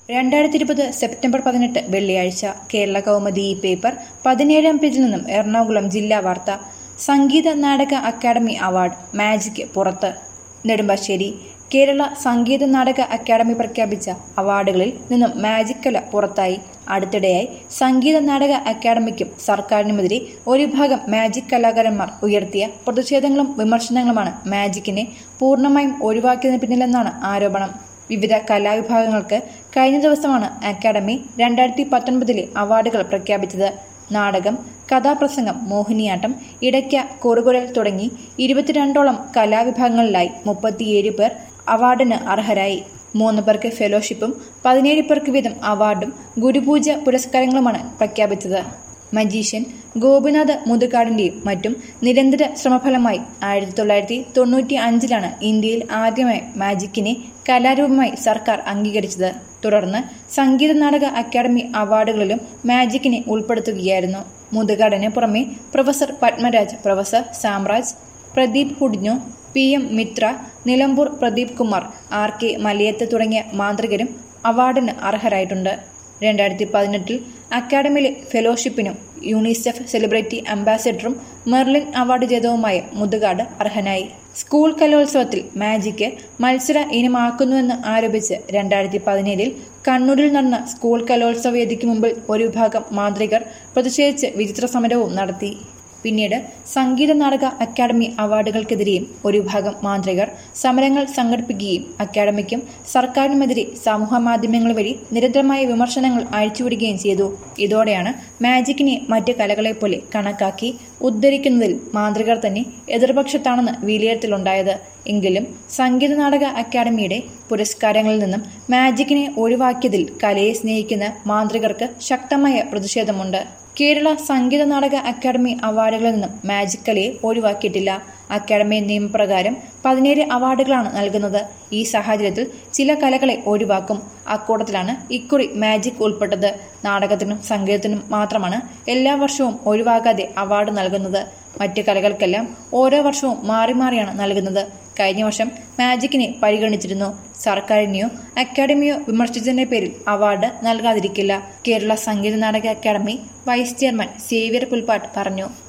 രണ്ടായിരത്തി ഇരുപത് സെപ്റ്റംബർ പതിനെട്ട് വെള്ളിയാഴ്ച കേരള കൗമുദി ഈ പേപ്പർ പതിനേഴാം പേജിൽ നിന്നും എറണാകുളം ജില്ലാ വാർത്ത സംഗീത നാടക അക്കാദമി അവാർഡ് മാജിക് പുറത്ത് നെടുമ്പാശ്ശേരി കേരള സംഗീത നാടക അക്കാദമി പ്രഖ്യാപിച്ച അവാർഡുകളിൽ നിന്നും മാജിക് കല പുറത്തായി അടുത്തിടെയായി സംഗീത നാടക അക്കാദമിക്കും സർക്കാരിനുമെതിരെ ഒരു ഭാഗം മാജിക് കലാകാരന്മാർ ഉയർത്തിയ പ്രതിഷേധങ്ങളും വിമർശനങ്ങളുമാണ് മാജിക്കിനെ പൂർണ്ണമായും ഒഴിവാക്കിയതിന് പിന്നിലെന്നാണ് ആരോപണം വിവിധ കലാവിഭാഗങ്ങൾക്ക് കഴിഞ്ഞ ദിവസമാണ് അക്കാദമി രണ്ടായിരത്തി പത്തൊൻപതിലെ അവാർഡുകൾ പ്രഖ്യാപിച്ചത് നാടകം കഥാപ്രസംഗം മോഹിനിയാട്ടം ഇടയ്ക്ക കുറുകുഴൽ തുടങ്ങി ഇരുപത്തിരണ്ടോളം കലാവിഭാഗങ്ങളിലായി മുപ്പത്തിയേഴ് പേർ അവാർഡിന് അർഹരായി മൂന്ന് പേർക്ക് ഫെലോഷിപ്പും പതിനേഴ് പേർക്ക് വീതം അവാർഡും ഗുരുപൂജ പുരസ്കാരങ്ങളുമാണ് പ്രഖ്യാപിച്ചത് മജീഷ്യൻ ഗോപിനാഥ് മുതുകാടിന്റെയും മറ്റും നിരന്തര ശ്രമഫലമായി ആയിരത്തി തൊള്ളായിരത്തി തൊണ്ണൂറ്റി അഞ്ചിലാണ് ഇന്ത്യയിൽ ആദ്യമായി മാജിക്കിനെ കലാരൂപമായി സർക്കാർ അംഗീകരിച്ചത് തുടർന്ന് സംഗീത നാടക അക്കാദമി അവാർഡുകളിലും മാജിക്കിനെ ഉൾപ്പെടുത്തുകയായിരുന്നു മുതുകാടിന് പുറമെ professor Padmaraj professor Samraj Pradeep Houdini P M Mithra Nilambur Pradeep Kumar R K Malayath തുടങ്ങിയ മാന്ത്രികരും അവാർഡിന് അർഹരായിട്ടുണ്ട് രണ്ടായിരത്തി പതിനെട്ടിൽ അക്കാദമിയിലെ ഫെലോഷിപ്പിനും യൂണിസെഫ് സെലിബ്രിറ്റി അംബാസിഡറും മെർലിൻ അവാർഡ് ജേതാവുമായ മുതുകാട് അർഹനായി സ്കൂൾ കലോത്സവത്തിൽ മാജിക്ക് മത്സര ഇനമാക്കുന്നുവെന്ന് ആരോപിച്ച് രണ്ടായിരത്തി പതിനേഴിൽ കണ്ണൂരിൽ നടന്ന സ്കൂൾ കലോത്സവ വേദിക്ക് മുമ്പിൽ ഒരു വിഭാഗം മാന്ത്രികർ പ്രതിഷേധിച്ച് വിചിത്ര സമരവും നടത്തി പിന്നീട് സംഗീത നാടക അക്കാദമി അവാർഡുകൾക്കെതിരെയും ഒരു വിഭാഗം മാന്ത്രികർ സമരങ്ങൾ സംഘടിപ്പിക്കുകയും അക്കാദമിക്കും സർക്കാരിനുമെതിരെ സമൂഹ മാധ്യമങ്ങൾ വഴി നിരന്തരമായ വിമർശനങ്ങൾ അഴിച്ചുവിടുകയും ചെയ്തു ഇതോടെയാണ് മാജിക്കിനെ മറ്റ് കലകളെപ്പോലെ കണക്കാക്കി ഉദ്ധരിക്കുന്നതിൽ മാന്ത്രികർ തന്നെ എതിർപക്ഷത്താണെന്ന് വിലയിരുത്തലുണ്ടായത് എങ്കിലും സംഗീത നാടക അക്കാദമിയുടെ പുരസ്കാരങ്ങളിൽ നിന്നും മാജിക്കിനെ ഒഴിവാക്കിയതിൽ കലയെ സ്നേഹിക്കുന്ന മാന്ത്രികർക്ക് ശക്തമായ പ്രതിഷേധമുണ്ട് കേരള സംഗീത നാടക അക്കാദമി അവാർഡുകളിൽ നിന്നും മാജിക് കലയെ ഒഴിവാക്കിയിട്ടില്ല അക്കാദമി നിയമപ്രകാരം പതിനേഴ് അവാർഡുകളാണ് നൽകുന്നത് ഈ സാഹചര്യത്തിൽ ചില കലകളെ ഒഴിവാക്കും അക്കൂട്ടത്തിലാണ് ഇക്കുറി മാജിക് ഉൾപ്പെട്ടത് നാടകത്തിനും സംഗീതത്തിനും മാത്രമാണ് എല്ലാ വർഷവും ഒഴിവാകാതെ അവാർഡ് നൽകുന്നത് മറ്റ് കലകൾക്കെല്ലാം ഓരോ വർഷവും മാറി മാറിയാണ് നൽകുന്നത് കഴിഞ്ഞ വർഷം മാജിക്കിനെ പരിഗണിച്ചിരുന്നു സർക്കാരിനെയോ അക്കാദമിയോ വിമർശിച്ചതിന്റെ പേരിൽ award നൽകാതിരിക്കില്ല Kerala Sangeetha Nataka Akademi vice chairman Xavier Pulpattu പറഞ്ഞു